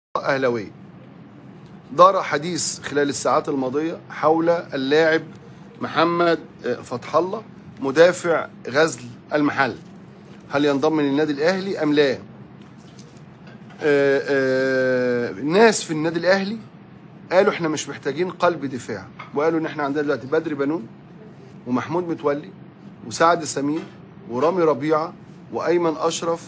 أهلوية دار حديث خلال الساعات الماضية حول اللاعب محمد فتح الله مدافع غزل المحل هل ينضم للنادي الأهلي أم لا آه، آه، الناس في النادي الأهلي قالوا احنا مش محتاجين قلب دفاع وقالوا ان احنا عندنا دلوقتي بدر بنون ومحمود متولي وسعد سمير ورامي ربيعة وأيمن أشرف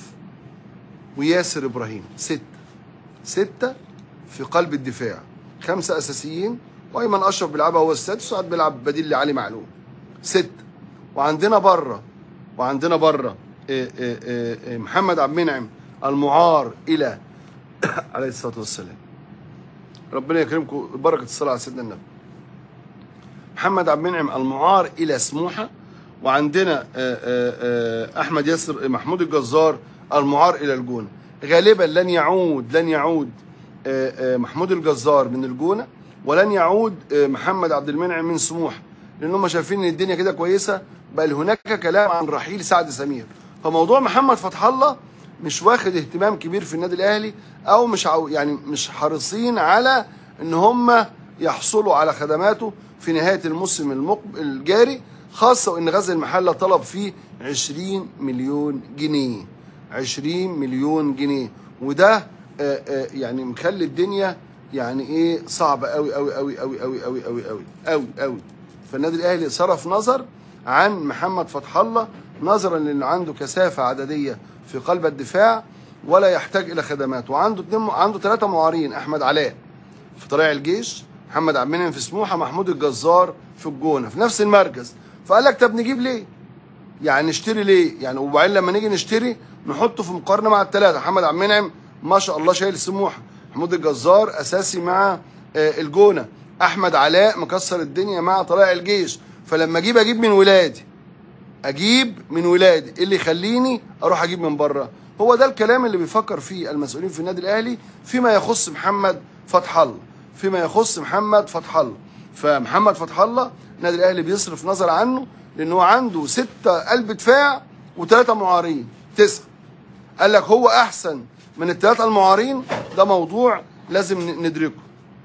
وياسر إبراهيم ستة ستة في قلب الدفاع خمسة أساسيين وأيمن أشرف بيلعبها هو السادس وقعد بيلعب بديل لعلي معلول ستة وعندنا بره وعندنا بره إيه إيه إيه إيه محمد عبد المنعم المعار إلى عليه الصلاة والسلام ربنا يكرمكم بركة الصلاة على سيدنا النبي محمد عبد المنعم المعار إلى سموحة وعندنا آه، آه، آه، أحمد ياسر محمود الجزار المعار إلى الجونة غالبا لن يعود لن يعود آه، آه، محمود الجزار من الجونة ولن يعود آه، محمد عبد المنعم من سموحة لأن هم شايفين إن الدنيا كده كويسة بل هناك كلام عن رحيل سعد سمير فموضوع محمد فتح الله مش واخد اهتمام كبير في النادي الاهلي او مش عاو يعني مش حريصين على ان هم يحصلوا على خدماته في نهايه الموسم المقبل الجاري خاصه وان غزل المحله طلب فيه 20 مليون جنيه 20 مليون جنيه وده آه، آه، يعني مخلي الدنيا يعني ايه صعبه قوي قوي قوي قوي قوي قوي قوي قوي قوي قوي فالنادي الاهلي صرف نظر عن محمد فتح الله نظرا لانه عنده كثافه عدديه في قلب الدفاع ولا يحتاج الى خدمات وعنده اتنين عنده ثلاثه معارين احمد علاء في طلائع الجيش محمد عبد المنعم في سموحه محمود الجزار في الجونه في نفس المركز فقال لك طب نجيب ليه؟ يعني نشتري ليه؟ يعني وبعدين لما نيجي نشتري نحطه في مقارنه مع الثلاثه محمد عبد المنعم ما شاء الله شايل سموحه محمود الجزار اساسي مع آه، الجونه احمد علاء مكسر الدنيا مع طلائع الجيش فلما اجيب اجيب من ولادي اجيب من ولادي إيه اللي يخليني اروح اجيب من بره هو ده الكلام اللي بيفكر فيه المسؤولين في النادي الاهلي فيما يخص محمد فتح الله فيما يخص محمد فتح الله فمحمد فتح الله النادي الاهلي بيصرف نظر عنه لان هو عنده ستة قلب دفاع وثلاثة معارين تسعة قال لك هو احسن من الثلاثة المعارين ده موضوع لازم ن- ندركه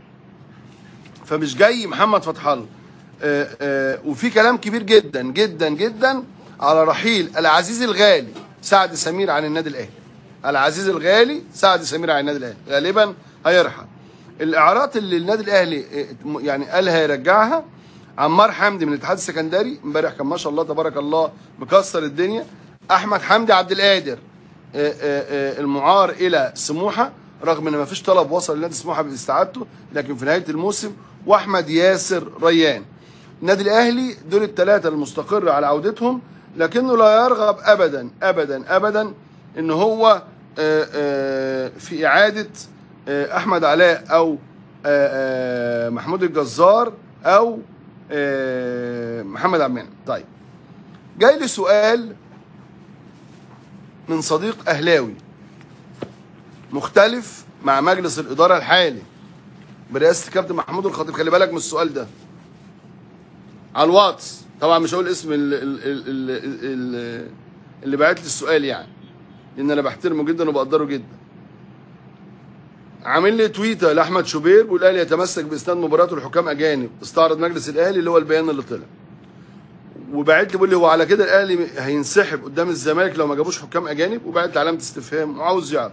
فمش جاي محمد فتح الله آه، آه، وفي كلام كبير جدا جدا جدا على رحيل العزيز الغالي سعد سمير عن النادي الاهلي العزيز الغالي سعد سمير عن النادي الاهلي غالبا هيرحل الاعارات اللي النادي الاهلي آه، يعني قال هيرجعها عمار حمدي من الاتحاد السكندري امبارح كان ما شاء الله تبارك الله مكسر الدنيا احمد حمدي عبد القادر آه، آه، آه، المعار الى سموحه رغم ان ما فيش طلب وصل لنادي سموحه باستعادته لكن في نهايه الموسم واحمد ياسر ريان النادي الاهلي دول الثلاثه المستقر على عودتهم لكنه لا يرغب ابدا ابدا ابدا ان هو آه، آه، في اعاده آه، احمد علاء او آه، آه، محمود الجزار او آه، محمد عبد المنعم طيب جاي لي سؤال من صديق اهلاوي مختلف مع مجلس الاداره الحالي برئاسه الكابتن محمود الخطيب خلي بالك من السؤال ده على الواتس طبعا مش هقول اسم ال- ال- ال- ال- ال- اللي بعت لي السؤال يعني لان انا بحترمه جدا وبقدره جدا عامل لي تويته لاحمد شوبير بيقول الاهلي يتمسك باسناد مباراته لحكام اجانب استعرض مجلس الاهلي اللي هو البيان اللي طلع وبعت لي بيقول لي هو على كده الاهلي هينسحب قدام الزمالك لو ما جابوش حكام اجانب وبعت لي علامه استفهام وعاوز يعرف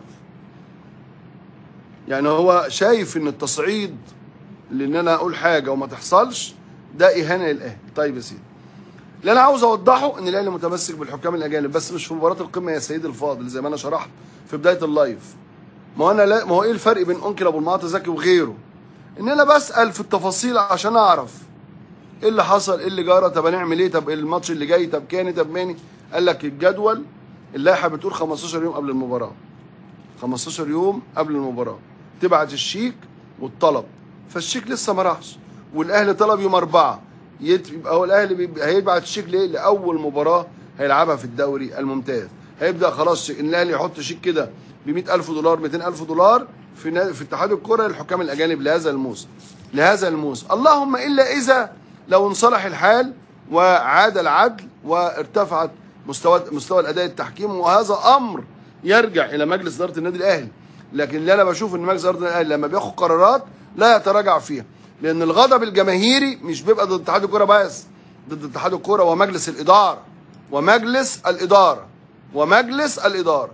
يعني هو شايف ان التصعيد لان انا اقول حاجه وما تحصلش ده اهانه للاهلي طيب يا سيدي اللي انا عاوز اوضحه ان الاهلي متمسك بالحكام الاجانب بس مش في مباراه القمه يا سيدي الفاضل زي ما انا شرحت في بدايه اللايف ما هو انا لا ما هو ايه الفرق بين انكل ابو المعاطي زكي وغيره ان انا بسال في التفاصيل عشان اعرف ايه اللي حصل ايه اللي جرى طب هنعمل ايه طب الماتش اللي جاي طب كاني طب ماني قال لك الجدول اللائحه بتقول 15 يوم قبل المباراه 15 يوم قبل المباراه تبعت الشيك والطلب فالشيك لسه ما راحش والاهلي طلب يوم أربعة يت- يبقى هو الاهلي بيبقى- هيبعت الشيك ليه لاول مباراه هيلعبها في الدوري الممتاز هيبدا خلاص شيك- الاهلي يحط شيك كده ب 100000 دولار 200000 دولار في نا- في اتحاد الكره للحكام الاجانب لهذا الموسم لهذا الموسم اللهم الا اذا لو انصلح الحال وعاد العدل وارتفعت مستوى مستوى الاداء التحكيم وهذا امر يرجع الى مجلس اداره النادي الاهلي لكن اللي انا بشوف ان مجلس اداره الاهلي لما بياخد قرارات لا يتراجع فيها لان الغضب الجماهيري مش بيبقى ضد اتحاد الكوره بس ضد اتحاد الكوره ومجلس الاداره ومجلس الاداره ومجلس الاداره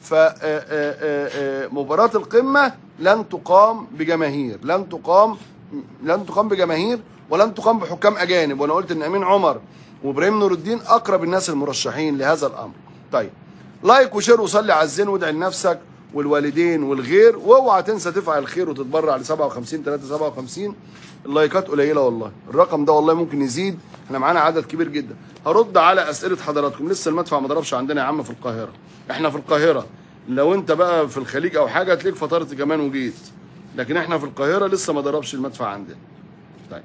فمباراه القمه لن تقام بجماهير لن تقام لن تقام بجماهير ولن تقام بحكام اجانب وانا قلت ان امين عمر وابراهيم نور الدين اقرب الناس المرشحين لهذا الامر طيب لايك وشير وصلي على الزين وادعي لنفسك والوالدين والغير واوعى تنسى تفعل الخير وتتبرع ل 57 3 57 اللايكات قليله والله الرقم ده والله ممكن يزيد احنا معانا عدد كبير جدا هرد على اسئله حضراتكم لسه المدفع ما ضربش عندنا يا عم في القاهره احنا في القاهره لو انت بقى في الخليج او حاجه هتلاقيك فطرت كمان وجيت لكن احنا في القاهره لسه ما ضربش المدفع عندنا طيب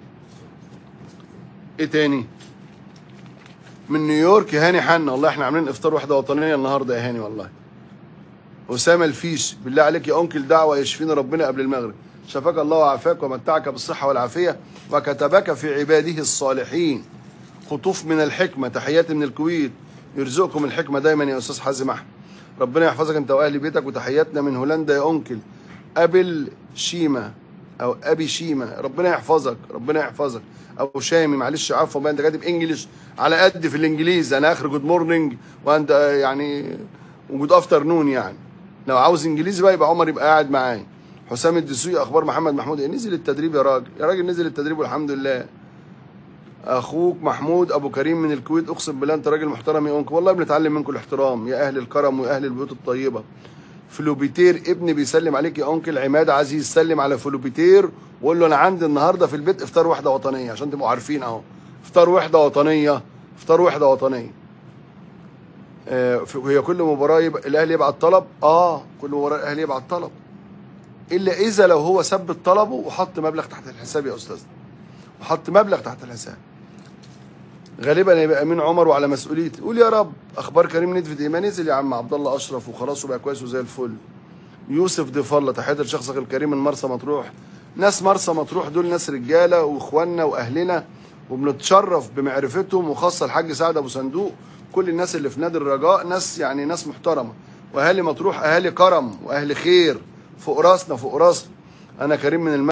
ايه تاني من نيويورك هاني حنا والله احنا عاملين افطار وحده وطنيه النهارده يا هاني والله اسامه الفيش بالله عليك يا انكل دعوه يشفينا ربنا قبل المغرب شفاك الله وعافاك ومتعك بالصحه والعافيه وكتبك في عباده الصالحين خطوف من الحكمه تحياتي من الكويت يرزقكم الحكمه دايما يا استاذ حازم احمد ربنا يحفظك انت واهل بيتك وتحياتنا من هولندا يا انكل ابل شيما او ابي شيما ربنا يحفظك ربنا يحفظك او شامي معلش عفوا بقى انت كاتب انجلش على قد في الانجليزي انا اخر جود مورنينج وانت يعني وجود افتر نون يعني لو عاوز انجليزي بقى يبقى عمر يبقى قاعد معايا حسام الدسوقي اخبار محمد محمود إيه؟ نزل التدريب يا راجل يا راجل نزل التدريب والحمد لله اخوك محمود ابو كريم من الكويت اقسم بالله انت راجل محترم يا انكل والله بنتعلم منكم الاحترام يا اهل الكرم واهل البيوت الطيبه فلوبيتير ابني بيسلم عليك يا انكل عماد عزيز سلم على فلوبيتير وقول له انا عندي النهارده في البيت افطار وحده وطنيه عشان تبقوا عارفين اهو افطار وحده وطنيه افطار وحده وطنيه آه، هي كل مباراه يبقى الاهلي يبعت طلب اه كل مباراه الاهلي يبعت طلب الا اذا لو هو ثبت طلبه وحط مبلغ تحت الحساب يا استاذ وحط مبلغ تحت الحساب غالبا يبقى امين عمر وعلى مسؤوليتي قول يا رب اخبار كريم ندفد ايه ما نزل يا عم عبد الله اشرف وخلاص وبقى كويس وزي الفل يوسف ضيف الله تحياتي لشخصك الكريم من مرسى مطروح ناس مرسى مطروح دول ناس رجاله واخواننا واهلنا وبنتشرف بمعرفتهم وخاصه الحاج سعد ابو صندوق كل الناس اللي في نادي الرجاء ناس يعني ناس محترمه واهالي مطروح اهالي كرم واهل خير فوق راسنا فوق راسنا انا كريم من الم...